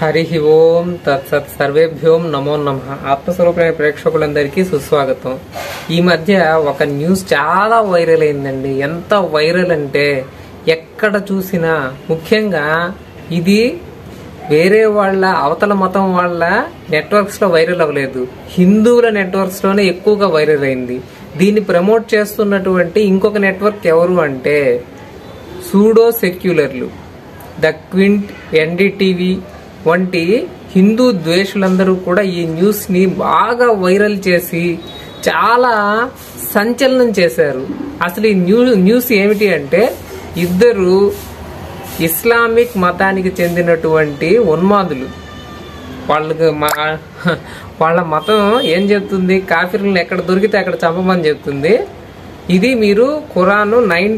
హరి ఓం తత్సత్ సర్వేభ్యోం నమో నమ ఆత్మస్వరూపమైన ప్రేక్షకులందరికీ సుస్వాగతం ఈ మధ్య ఒక న్యూస్ చాలా వైరల్ అయిందండి ఎంత వైరల్ అంటే ఎక్కడ చూసినా ముఖ్యంగా ఇది వేరే వాళ్ళ అవతల మతం వాళ్ళ నెట్వర్క్స్ లో వైరల్ అవ్వలేదు హిందువుల నెట్వర్క్స్ లోనే ఎక్కువగా వైరల్ అయింది దీన్ని ప్రమోట్ చేస్తున్నటువంటి ఇంకొక నెట్వర్క్ ఎవరు అంటే సూడో సెక్యులర్లు ద క్వింట్ ఎన్డీటీవీ వంటి హిందూ ద్వేషులందరూ కూడా ఈ న్యూస్ ని బాగా వైరల్ చేసి చాలా సంచలనం చేశారు అసలు ఈ న్యూ న్యూస్ ఏమిటి అంటే ఇద్దరు ఇస్లామిక్ మతానికి చెందినటువంటి ఉన్మాదులు వాళ్ళకి మా వాళ్ళ మతం ఏం చెప్తుంది కాఫీలను ఎక్కడ దొరికితే అక్కడ చంపమని చెప్తుంది ఇది మీరు ఖురాను నైన్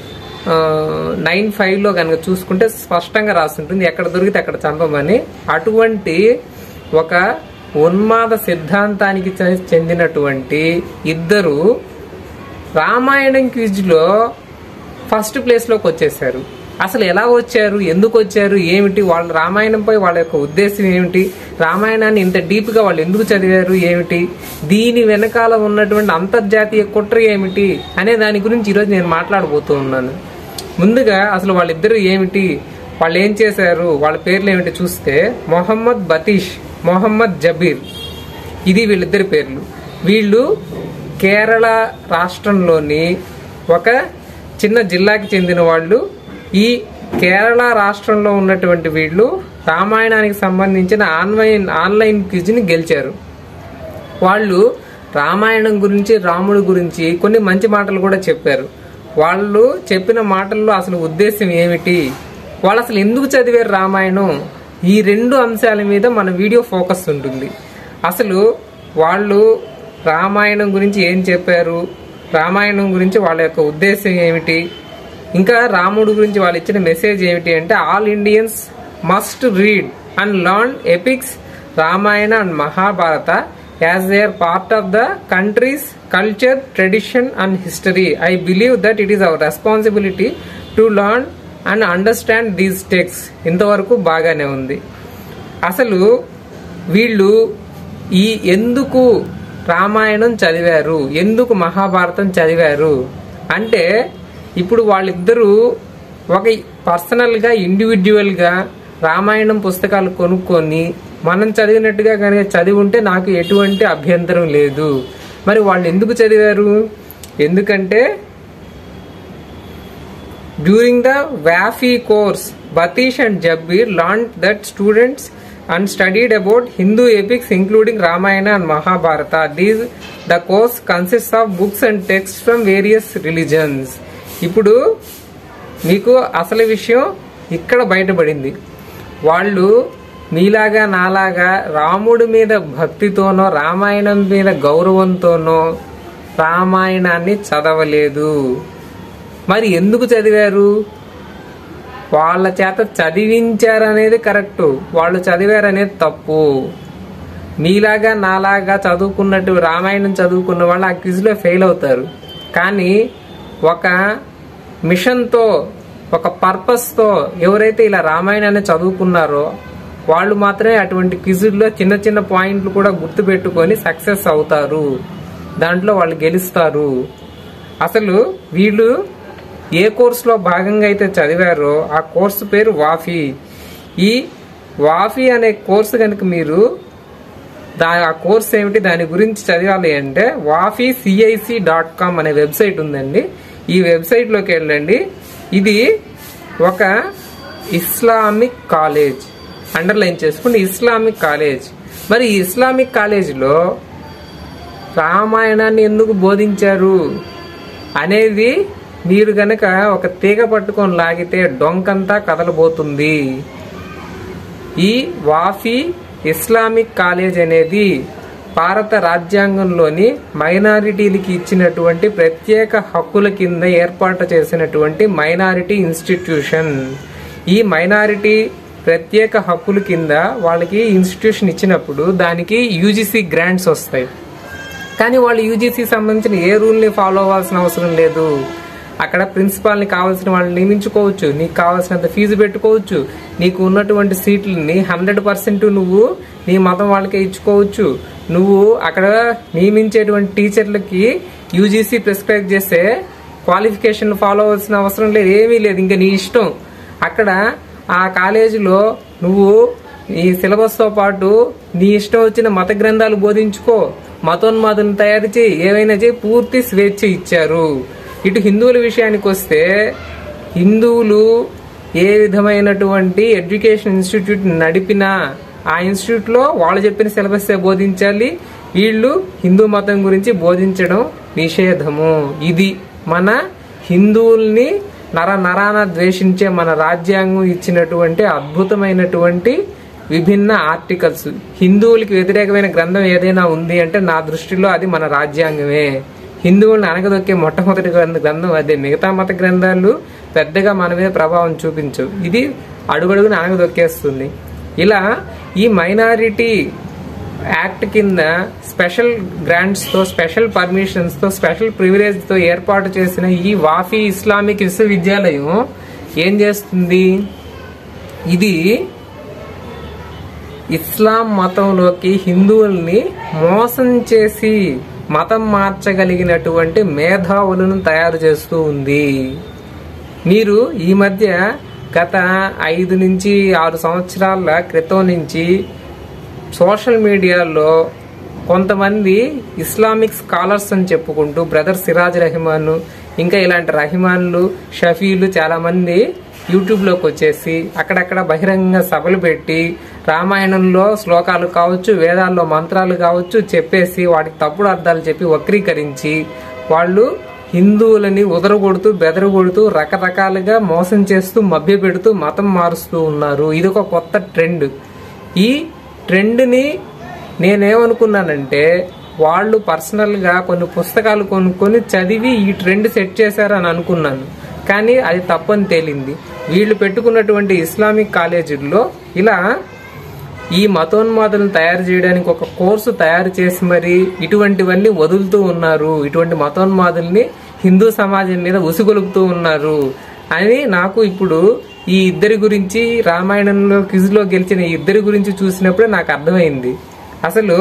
నైన్ ఫైవ్లో కనుక చూసుకుంటే స్పష్టంగా రాస్తుంటుంది ఎక్కడ దొరికితే అక్కడ చంపమని అటువంటి ఒక ఉన్మాద సిద్ధాంతానికి చె- చెందినటువంటి ఇద్దరు రామాయణం క్విజ్లో ఫస్ట్ ప్లేస్లోకి వచ్చేసారు అసలు ఎలా వచ్చారు ఎందుకు వచ్చారు ఏమిటి వాళ్ళ రామాయణంపై వాళ్ళ యొక్క ఉద్దేశం ఏమిటి రామాయణాన్ని ఇంత డీప్గా వాళ్ళు ఎందుకు చదివారు ఏమిటి దీని వెనకాల ఉన్నటువంటి అంతర్జాతీయ కుట్ర ఏమిటి అనే దాని గురించి ఈరోజు నేను మాట్లాడబోతూ ఉన్నాను ముందుగా అసలు వాళ్ళిద్దరు ఏమిటి వాళ్ళు ఏం చేశారు వాళ్ళ పేర్లు ఏమిటి చూస్తే మొహమ్మద్ బతీష్ మొహమ్మద్ జబీర్ ఇది వీళ్ళిద్దరి పేర్లు వీళ్ళు కేరళ రాష్ట్రంలోని ఒక చిన్న జిల్లాకి చెందిన వాళ్ళు ఈ కేరళ రాష్ట్రంలో ఉన్నటువంటి వీళ్ళు రామాయణానికి సంబంధించిన ఆన్లైన్ ఆన్లైన్ క్విజ్ని గెలిచారు వాళ్ళు రామాయణం గురించి రాముడి గురించి కొన్ని మంచి మాటలు కూడా చెప్పారు వాళ్ళు చెప్పిన మాటల్లో అసలు ఉద్దేశం ఏమిటి వాళ్ళు అసలు ఎందుకు చదివారు రామాయణం ఈ రెండు అంశాల మీద మన వీడియో ఫోకస్ ఉంటుంది అసలు వాళ్ళు రామాయణం గురించి ఏం చెప్పారు రామాయణం గురించి వాళ్ళ యొక్క ఉద్దేశం ఏమిటి ఇంకా రాముడు గురించి వాళ్ళు ఇచ్చిన మెసేజ్ ఏమిటి అంటే all Indians must read and learn epics Ramayana and Mahabharata as they are part of the country's culture tradition and history I believe that it is our responsibility to learn and understand these texts ఇంతవరకు బాగానే ఉంది అసలు వీళ్ళు ఈ ఎందుకు రామాయణం చదివారు ఎందుకు మహాభారతం చదివారు అంటే ఇప్పుడు వాళ్ళిద్దరూ ఒక పర్సనల్గా ఇండివిజువల్గా రామాయణం పుస్తకాలు కొనుక్కొని మనం చదివినట్టుగా కనుక చదివి ఉంటే నాకు ఎటువంటి అభ్యంతరం లేదు మరి వాళ్ళు ఎందుకు చదివారు ఎందుకంటే During the WAFI course, Batish and Jabbir learned that students and studied about Hindu epics including Ramayana and Mahabharata. These the course consists of books and texts from various religions. ఇప్పుడు మీకు అసలు విషయం ఇక్కడ బయటపడింది వాళ్ళు మీలాగా నాలాగా రాముడి మీద భక్తితోనో రామాయణం మీద గౌరవంతోనో రామాయణాన్ని చదవలేదు మరి ఎందుకు చదివారు వాళ్ళ చేత చదివించారనేది కరెక్ట్ వాళ్ళు చదివారనేది తప్పు మీలాగా నాలాగా చదువుకున్నట్టు రామాయణం చదువుకున్న వాళ్ళు ఆ క్విజ్లో ఫెయిల్ అవుతారు కానీ ఒక మిషన్తో ఒక పర్పస్తో ఎవరైతే ఇలా రామాయణాన్ని చదువుకున్నారో వాళ్ళు మాత్రమే అటువంటి క్విజుల్లో చిన్న చిన్న పాయింట్లు కూడా గుర్తుపెట్టుకొని సక్సెస్ అవుతారు దాంట్లో వాళ్ళు గెలుస్తారు అసలు వీళ్ళు ఏ కోర్సులో భాగంగా అయితే చదివారో ఆ కోర్సు పేరు వాఫీ ఈ వాఫీ అనే కోర్సు కనుక మీరు దా ఆ కోర్స్ ఏమిటి దాని గురించి చదవాలి అంటే వాఫీ సిఐసి డాట్ కామ్ అనే వెబ్సైట్ ఉందండి ఈ వెబ్సైట్లోకి వెళ్ళండి ఇది ఒక ఇస్లామిక్ కాలేజ్ అండర్లైన్ చేసుకోండి ఇస్లామిక్ కాలేజ్ మరి ఈ ఇస్లామిక్ కాలేజీలో రామాయణాన్ని ఎందుకు బోధించారు అనేది మీరు గనక ఒక తీగ పట్టుకొని లాగితే డొంకంతా కదలబోతుంది ఈ వాఫీ ఇస్లామిక్ కాలేజ్ అనేది భారత రాజ్యాంగంలోని మైనారిటీలకి ఇచ్చినటువంటి ప్రత్యేక హక్కుల కింద ఏర్పాటు చేసినటువంటి మైనారిటీ ఇన్స్టిట్యూషన్ ఈ మైనారిటీ ప్రత్యేక హక్కుల కింద వాళ్ళకి ఇన్స్టిట్యూషన్ ఇచ్చినప్పుడు దానికి యూజీసీ గ్రాంట్స్ వస్తాయి కానీ వాళ్ళు యూజీసీ సంబంధించిన ఏ రూల్ని ఫాలో అవ్వాల్సిన అవసరం లేదు అక్కడ ప్రిన్సిపాల్ని కావాల్సిన వాళ్ళని నియమించుకోవచ్చు నీకు కావాల్సినంత ఫీజు పెట్టుకోవచ్చు నీకు ఉన్నటువంటి సీట్లని హండ్రెడ్ పర్సెంట్ నువ్వు నీ మతం వాళ్ళకే ఇచ్చుకోవచ్చు నువ్వు అక్కడ నియమించేటువంటి టీచర్లకి యూజీసీ ప్రిస్క్రైబ్ చేసే క్వాలిఫికేషన్ ఫాలో అవ్వాల్సిన అవసరం లేదు ఏమీ లేదు ఇంకా నీ ఇష్టం అక్కడ ఆ కాలేజీలో నువ్వు ఈ సిలబస్తో పాటు నీ ఇష్టం వచ్చిన మత గ్రంథాలు బోధించుకో మతోన్మాదులను తయారు చేయి ఏవైనా చేయి పూర్తి స్వేచ్ఛ ఇచ్చారు ఇటు హిందువుల విషయానికి వస్తే హిందువులు ఏ విధమైనటువంటి ఎడ్యుకేషన్ ఇన్స్టిట్యూట్ నడిపినా ఆ ఇన్స్టిట్యూట్లో వాళ్ళు చెప్పిన సిలబస్ బోధించాలి వీళ్ళు హిందూ మతం గురించి బోధించడం నిషేధము ఇది మన హిందువుల్ని నర నరాన ద్వేషించే మన రాజ్యాంగం ఇచ్చినటువంటి అద్భుతమైనటువంటి విభిన్న ఆర్టికల్స్ హిందువులకి వ్యతిరేకమైన గ్రంథం ఏదైనా ఉంది అంటే నా దృష్టిలో అది మన రాజ్యాంగమే హిందువుల్ని అనగదొక్కే మొట్టమొదటి గ్రంథ గ్రంథం అదే మిగతా మత గ్రంథాలు పెద్దగా మన మీద ప్రభావం చూపించవు ఇది అడుగడుగున అనగదొక్కేస్తుంది ఇలా ఈ మైనారిటీ యాక్ట్ కింద స్పెషల్ గ్రాంట్స్తో స్పెషల్ పర్మిషన్స్తో స్పెషల్ ప్రివిలేజ్తో ఏర్పాటు చేసిన ఈ వాఫీ ఇస్లామిక్ విశ్వవిద్యాలయం ఏం చేస్తుంది ఇది ఇస్లాం మతంలోకి హిందువుల్ని మోసం చేసి మతం మార్చగలిగినటువంటి మేధావులను తయారు చేస్తూ ఉంది మీరు ఈ మధ్య గత ఐదు నుంచి ఆరు సంవత్సరాల క్రితం నుంచి సోషల్ మీడియాలో కొంతమంది ఇస్లామిక్ స్కాలర్స్ అని చెప్పుకుంటూ బ్రదర్ సిరాజ్ రెహమాన్ ఇంకా ఇలాంటి రహిమాన్లు షఫీలు చాలా మంది యూట్యూబ్లోకి వచ్చేసి అక్కడక్కడ బహిరంగ సభలు పెట్టి రామాయణంలో శ్లోకాలు కావచ్చు వేదాల్లో మంత్రాలు కావచ్చు చెప్పేసి వాటికి తప్పుడు అర్థాలు చెప్పి వక్రీకరించి వాళ్ళు హిందువులని ఉదరగొడుతూ బెదరగొడుతూ రకరకాలుగా మోసం చేస్తూ మభ్యపెడుతూ మతం మారుస్తూ ఉన్నారు ఇది ఒక కొత్త ట్రెండ్ ఈ ట్రెండ్ని నేనేమనుకున్నానంటే వాళ్ళు పర్సనల్గా కొన్ని పుస్తకాలు కొనుక్కొని చదివి ఈ ట్రెండ్ సెట్ చేశారని అనుకున్నాను కానీ అది తప్పని తేలింది వీళ్ళు పెట్టుకున్నటువంటి ఇస్లామిక్ కాలేజీల్లో ఇలా ఈ మతోన్మాదులను తయారు చేయడానికి ఒక కోర్సు తయారు చేసి మరి ఇటువంటివన్నీ వదులుతూ ఉన్నారు ఇటువంటి మతోన్మాదుల్ని హిందూ సమాజం మీద ఉసిగొలుపుతూ ఉన్నారు అని నాకు ఇప్పుడు ఈ ఇద్దరి గురించి రామాయణంలో క్విజ్లో గెలిచిన ఈ ఇద్దరి గురించి చూసినప్పుడే నాకు అర్థమైంది అసలు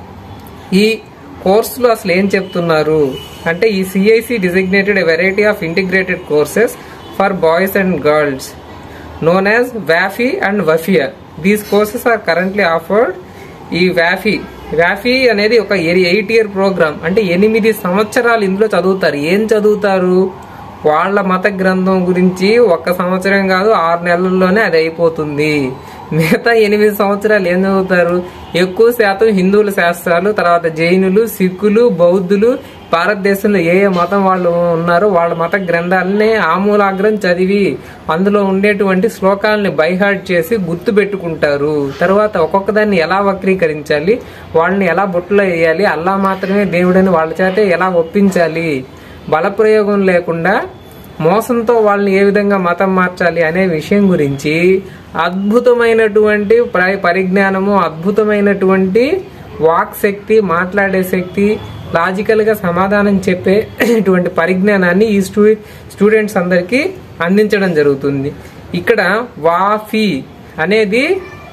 ఈ కోర్సులో అసలు ఏం చెప్తున్నారు అంటే ఈ CIC designated variety of integrated courses for boys and girls known as WAFI and WAFIA. These courses are currently offered ఈ వ్యాఫీ వ్యాఫీ అనేది ఒక ఎయిట్ ఇయర్ ప్రోగ్రామ్ అంటే ఎనిమిది సంవత్సరాలు ఇందులో చదువుతారు ఏం చదువుతారు వాళ్ళ మత గ్రంథం గురించి ఒక్క సంవత్సరం కాదు ఆరు నెలల్లోనే అది అయిపోతుంది మిగతా ఎనిమిది సంవత్సరాలు ఏం చదువుతారు ఎక్కువ శాతం హిందువుల శాస్త్రాలు తర్వాత జైనులు సిక్కులు బౌద్ధులు భారతదేశంలో ఏ ఏ మతం వాళ్ళు ఉన్నారో వాళ్ళ మత గ్రంథాలనే ఆమూలాగ్రం చదివి అందులో ఉండేటువంటి శ్లోకాలని బైహార్డ్ చేసి గుర్తు పెట్టుకుంటారు తర్వాత ఒక్కొక్క దాన్ని ఎలా వక్రీకరించాలి వాళ్ళని ఎలా బుట్టలో వేయాలి అల్లా మాత్రమే దేవుడని వాళ్ళ చేతే ఎలా ఒప్పించాలి బలప్రయోగం లేకుండా మోసంతో వాళ్ళని ఏ విధంగా మతం మార్చాలి అనే విషయం గురించి అద్భుతమైనటువంటి ప్ర- పరిజ్ఞానము అద్భుతమైనటువంటి వాక్ శక్తి మాట్లాడే శక్తి లాజికల్ గా సమాధానం చెప్పే ఇటువంటి పరిజ్ఞానాన్ని ఈ స్టూ స్టూడెంట్స్ అందరికీ అందించడం జరుగుతుంది ఇక్కడ వాఫీ అనేది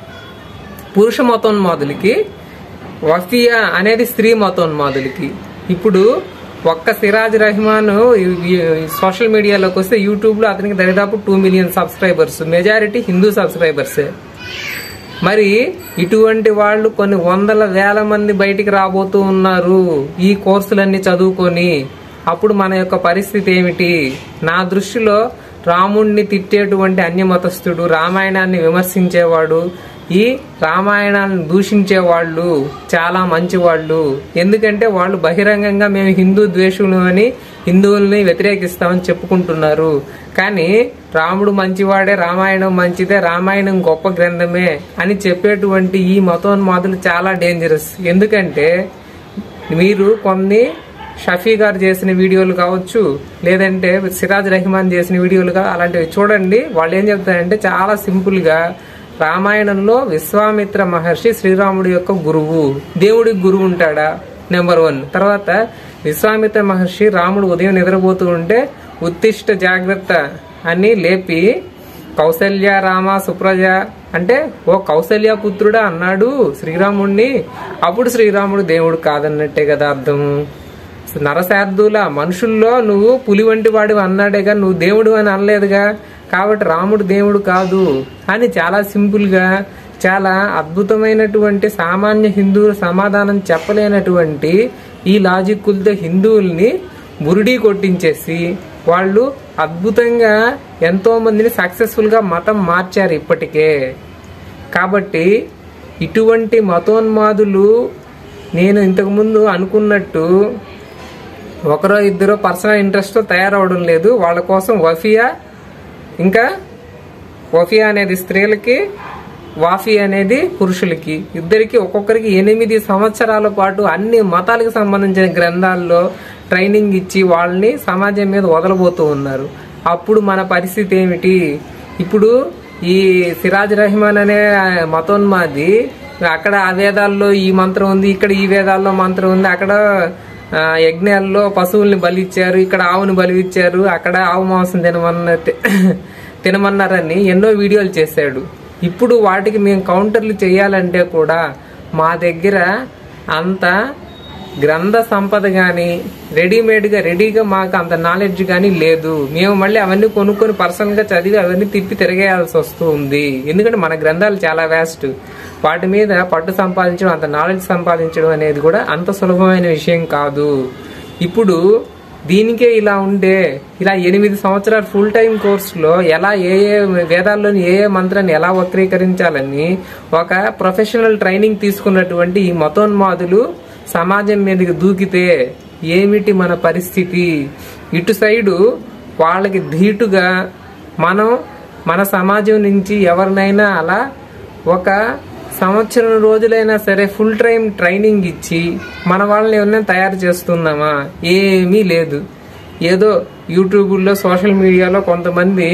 పురుష మతోన్మాదులకి వఫియా అనేది స్త్రీ మతోన్మాదులకి ఇప్పుడు ఒక్క సిరాజ్ రెహమాన్ సోషల్ మీడియాలోకి వస్తే యూట్యూబ్లో అతనికి దరిదాపు two million subscribers majority Hindu సబ్స్క్రైబర్సే మరి ఇటువంటి వాళ్ళు కొన్ని వందల వేల మంది బయటికి రాబోతూ ఉన్నారు ఈ కోర్సులన్నీ చదువుకొని అప్పుడు మన యొక్క పరిస్థితి ఏమిటి నా దృష్టిలో రాముణ్ణి తిట్టేటువంటి అన్యమతస్థుడు రామాయణాన్ని విమర్శించేవాడు ఈ రామాయణాన్ని దూషించే వాళ్ళు చాలా మంచి వాళ్ళు ఎందుకంటే వాళ్ళు బహిరంగంగా మేము హిందూ ద్వేషులు అని హిందువుల్ని వ్యతిరేకిస్తామని చెప్పుకుంటున్నారు కానీ రాముడు మంచివాడే రామాయణం మంచిదే రామాయణం గొప్ప గ్రంథమే అని చెప్పేటువంటి ఈ మతోన్మాదులు చాలా డేంజరస్ ఎందుకంటే మీరు కొన్ని షఫీ గారు చేసిన వీడియోలు కావచ్చు లేదంటే సిరాజ్ రెహమాన్ చేసిన వీడియోలు కా- అలాంటివి చూడండి వాళ్ళు ఏం చెప్తారంటే చాలా సింపుల్ గా రామాయణంలో విశ్వామిత్ర మహర్షి శ్రీరాముడి యొక్క గురువు దేవుడికి గురువు ఉంటాడా నెంబర్ వన్ తర్వాత విశ్వామిత్ర మహర్షి రాముడు ఉదయం నిద్రపోతూ ఉంటే ఉత్తిష్ట జాగ్రత్త అని లేపి కౌసల్య రామ సుప్రజ అంటే ఓ కౌసల్య పుత్రుడా అన్నాడు శ్రీరాముణ్ణి అప్పుడు శ్రీరాముడు దేవుడు కాదన్నట్టే కదా అర్థం నరశార్థుల మనుషుల్లో నువ్వు పులి వంటి వాడు అన్నాడేగా నువ్వు దేవుడు అని అనలేదుగా కాబట్టి రాముడు దేవుడు కాదు అని చాలా సింపుల్గా చాలా అద్భుతమైనటువంటి సామాన్య హిందువుల సమాధానం చెప్పలేనటువంటి ఈ లాజిక్కులతో హిందువుల్ని బురిడీ కొట్టించేసి వాళ్ళు అద్భుతంగా ఎంతో మందిని సక్సెస్ఫుల్గా మతం మార్చారు ఇప్పటికే కాబట్టి ఇటువంటి మతోన్మాదులు నేను ఇంతకుముందు అనుకున్నట్టు ఒకరో ఇద్దరు పర్సనల్ ఇంట్రెస్ట్తో తయారవడం లేదు వాళ్ళ కోసం వఫియా ఇంకా వఫియా అనేది స్త్రీలకి వాఫీ అనేది పురుషులకి ఇద్దరికి ఒక్కొక్కరికి ఎనిమిది సంవత్సరాల పాటు అన్ని మతాలకు సంబంధించిన గ్రంథాల్లో ట్రైనింగ్ ఇచ్చి వాళ్ళని సమాజం మీద వదలబోతూ ఉన్నారు అప్పుడు మన పరిస్థితి ఏమిటి ఇప్పుడు ఈ సిరాజ్ రహమాన్ అనే మతోన్మాది అక్కడ ఆ వేదాల్లో ఈ మంత్రం ఉంది ఇక్కడ ఈ వేదాల్లో మంత్రం ఉంది అక్కడ ఆ, యజ్ఞాల్లో పశువుల్ని బలిచ్చారు ఇక్కడ ఆవుని బలి ఇచ్చారు అక్కడ ఆవు మాంసం తినమన్న తినమన్నారని ఎన్నో వీడియోలు చేశాడు ఇప్పుడు వాటికి మేము కౌంటర్లు చేయాలంటే కూడా మా దగ్గర అంత గ్రంథ సంపద కానీ రెడీమేడ్గా రెడీగా మాకు అంత నాలెడ్జ్ కానీ లేదు మేము మళ్ళీ అవన్నీ కొనుక్కొని పర్సనల్గా చదివి అవన్నీ తిప్పి తిరగేయాల్సి వస్తూ ఉంది ఎందుకంటే మన గ్రంథాలు చాలా వేస్ట్ వాటి మీద పట్టు సంపాదించడం అంత నాలెడ్జ్ సంపాదించడం అనేది కూడా అంత సులభమైన విషయం కాదు ఇప్పుడు దీనికే ఇలా ఉండే ఇలా ఎనిమిది సంవత్సరాల ఫుల్ టైం కోర్సులో ఎలా ఏ ఏ వేదాల్లోని ఏ ఏ మంత్రాన్ని ఎలా వక్రీకరించాలని ఒక ప్రొఫెషనల్ ట్రైనింగ్ తీసుకున్నటువంటి ఈ మతోన్మాదులు సమాజం మీదకి దూకితే ఏమిటి మన పరిస్థితి ఇటు సైడు వాళ్ళకి ధీటుగా మనం మన సమాజం నుంచి ఎవరినైనా అలా ఒక సంవత్సరం రోజులైనా సరే ఫుల్ టైం ట్రైనింగ్ ఇచ్చి మన వాళ్ళని ఎవరైనా తయారు చేస్తున్నామా ఏమీ లేదు ఏదో యూట్యూబుల్లో సోషల్ మీడియాలో కొంతమంది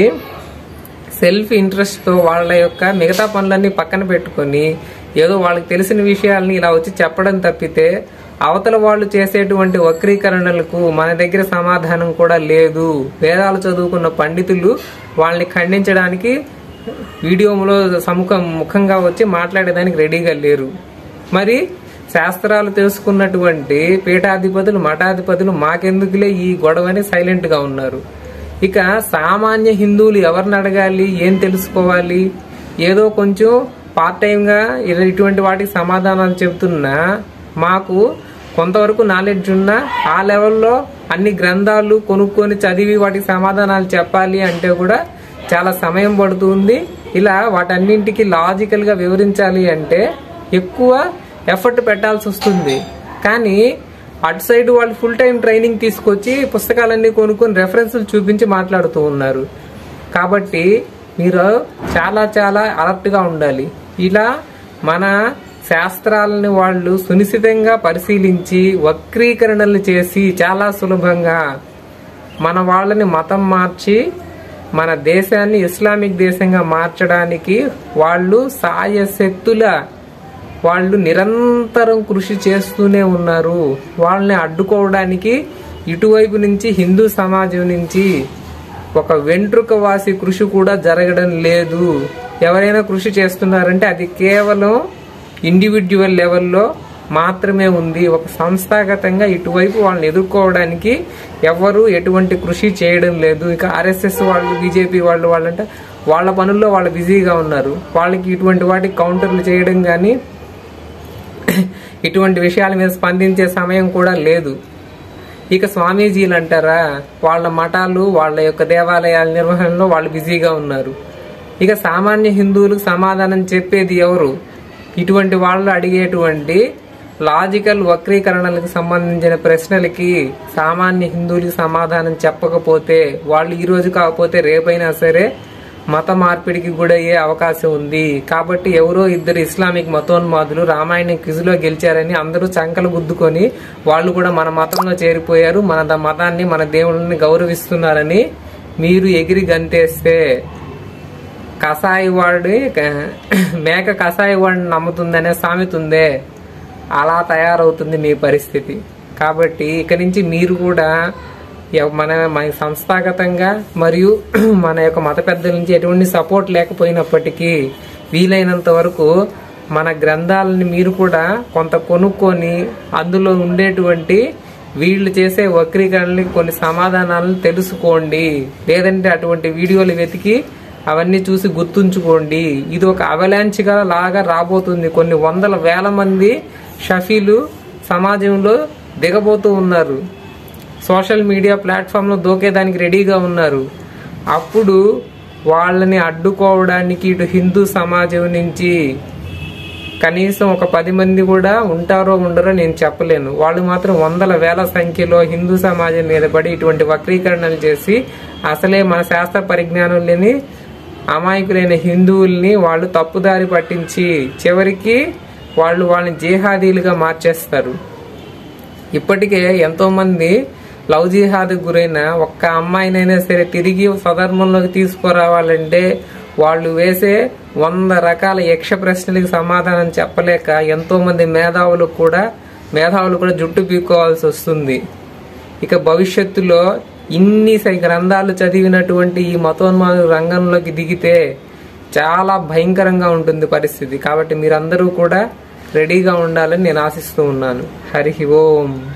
సెల్ఫ్ ఇంట్రెస్ట్తో వాళ్ళ యొక్క మిగతా పనులన్నీ పక్కన పెట్టుకొని ఏదో వాళ్ళకి తెలిసిన విషయాల్ని ఇలా వచ్చి చెప్పడం తప్పితే అవతల వాళ్ళు చేసేటువంటి వక్రీకరణలకు మన దగ్గర సమాధానం కూడా లేదు వేదాలు చదువుకున్న పండితులు వాళ్ళని ఖండించడానికి వీడియోలో సముఖం ముఖంగా వచ్చి మాట్లాడేదానికి రెడీగా లేరు మరి శాస్త్రాలు తెలుసుకున్నటువంటి పీఠాధిపతులు మఠాధిపతులు మాకెందుకులే ఈ గొడవని సైలెంట్ గా ఉన్నారు ఇక సామాన్య హిందువులు ఎవరిని అడగాలి ఏం తెలుసుకోవాలి ఏదో కొంచెం పార్ట్ టైంగా ఇలా ఇటువంటి వాటికి సమాధానాలు చెబుతున్నా మాకు కొంతవరకు నాలెడ్జ్ ఉన్నా ఆ లెవెల్లో అన్ని గ్రంథాలు కొనుక్కొని చదివి వాటికి సమాధానాలు చెప్పాలి అంటే కూడా చాలా సమయం పడుతుంది ఇలా వాటన్నింటికి లాజికల్గా వివరించాలి అంటే ఎక్కువ ఎఫర్ట్ పెట్టాల్సి వస్తుంది కానీ అటు సైడ్ వాళ్ళు ఫుల్ టైం ట్రైనింగ్ తీసుకొచ్చి పుస్తకాలన్నీ కొనుక్కొని రెఫరెన్సులు చూపించి మాట్లాడుతూ ఉన్నారు కాబట్టి మీరు చాలా చాలా అలర్ట్గా ఉండాలి ఇలా మన శాస్త్రాలని వాళ్ళు సునిశ్చితంగా పరిశీలించి వక్రీకరణలు చేసి చాలా సులభంగా మన వాళ్ళని మతం మార్చి మన దేశాన్ని ఇస్లామిక్ దేశంగా మార్చడానికి వాళ్ళు సాయశక్తుల వాళ్ళు నిరంతరం కృషి చేస్తూనే ఉన్నారు వాళ్ళని అడ్డుకోవడానికి ఇటువైపు నుంచి హిందూ సమాజం నుంచి ఒక వెంట్రుక వాసి కృషి కూడా జరగడం లేదు ఎవరైనా కృషి చేస్తున్నారంటే అది కేవలం ఇండివిజువల్ లెవెల్లో మాత్రమే ఉంది ఒక సంస్థాగతంగా ఇటువైపు వాళ్ళని ఎదుర్కోవడానికి ఎవరు ఎటువంటి కృషి చేయడం లేదు ఇక ఆర్ఎస్ఎస్ వాళ్ళు బీజేపీ వాళ్ళు వాళ్ళంటే వాళ్ళ పనుల్లో వాళ్ళు బిజీగా ఉన్నారు వాళ్ళకి ఇటువంటి వాటికి కౌంటర్లు చేయడం కానీ ఇటువంటి విషయాల మీద స్పందించే సమయం కూడా లేదు ఇక స్వామీజీలు అంటారా వాళ్ళ మఠాలు వాళ్ళ యొక్క దేవాలయాల నిర్వహణలో వాళ్ళు బిజీగా ఉన్నారు ఇక సామాన్య హిందువులకు సమాధానం చెప్పేది ఎవరు ఇటువంటి వాళ్ళు అడిగేటువంటి లాజికల్ వక్రీకరణలకు సంబంధించిన ప్రశ్నలకి సామాన్య హిందువులకి సమాధానం చెప్పకపోతే వాళ్ళు ఈ రోజు కాకపోతే రేపైనా సరే మత మార్పిడికి గురయ్యే అవకాశం ఉంది కాబట్టి ఎవరో ఇద్దరు ఇస్లామిక్ మతోన్మాదులు రామాయణం క్విజ్లో గెలిచారని అందరూ చంకలు గుద్దుకొని వాళ్ళు కూడా మన మతంలో చేరిపోయారు మన ద- మతాన్ని మన దేవుళ్ళని గౌరవిస్తున్నారని మీరు ఎగిరి గంతేస్తే కషాయి వాడి మేక కషాయి వాడిని నమ్ముతుందనే సామెత ఉందే అలా తయారవుతుంది మీ పరిస్థితి కాబట్టి ఇక నుంచి మీరు కూడా ఎవ- మన మన సంస్థాగతంగా మరియు మన యొక్క మత పెద్దల నుంచి ఎటువంటి సపోర్ట్ లేకపోయినప్పటికీ వీలైనంత వరకు మన గ్రంథాలని మీరు కూడా కొంత కొనుక్కొని అందులో ఉండేటువంటి వీళ్ళు చేసే వక్రీకరణలకి కొన్ని సమాధానాలను తెలుసుకోండి లేదంటే అటువంటి వీడియోలు వెతికి అవన్నీ చూసి గుర్తుంచుకోండి ఇది ఒక అవలాంచ్గా లాగా రాబోతుంది కొన్ని వందల వేల మంది షఫీలు సమాజంలో దిగబోతూ ఉన్నారు సోషల్ మీడియా ప్లాట్ఫామ్లో దూకేదానికి రెడీగా ఉన్నారు అప్పుడు వాళ్ళని అడ్డుకోవడానికి ఇటు హిందూ సమాజం నుంచి కనీసం ఒక పది మంది కూడా ఉంటారో ఉండరో నేను చెప్పలేను వాళ్ళు మాత్రం వందల వేల సంఖ్యలో హిందూ సమాజం మీద పడి ఇటువంటి వక్రీకరణలు చేసి అసలే మన శాస్త్ర పరిజ్ఞానం లేని అమాయకులైన హిందువుల్ని వాళ్ళు తప్పుదారి పట్టించి చివరికి వాళ్ళు వాళ్ళని జేహాదీలుగా మార్చేస్తారు ఇప్పటికే ఎంతో మంది లవ్ జిహాద్ గురైన ఒక్క అమ్మాయినైనా సరే తిరిగి స్వధర్మంలోకి తీసుకురావాలంటే వాళ్ళు వేసే వంద రకాల యక్ష ప్రశ్నలకు సమాధానం చెప్పలేక ఎంతో మంది మేధావులు కూడా మేధావులు కూడా జుట్టు పీక్కోవాల్సి వస్తుంది ఇక భవిష్యత్తులో ఇన్ని సై- గ్రంథాలు చదివినటువంటి ఈ మతోన్మాద రంగంలోకి దిగితే చాలా భయంకరంగా ఉంటుంది పరిస్థితి కాబట్టి మీరందరూ కూడా రెడీగా ఉండాలని నేను ఆశిస్తూ ఉన్నాను హరి ఓం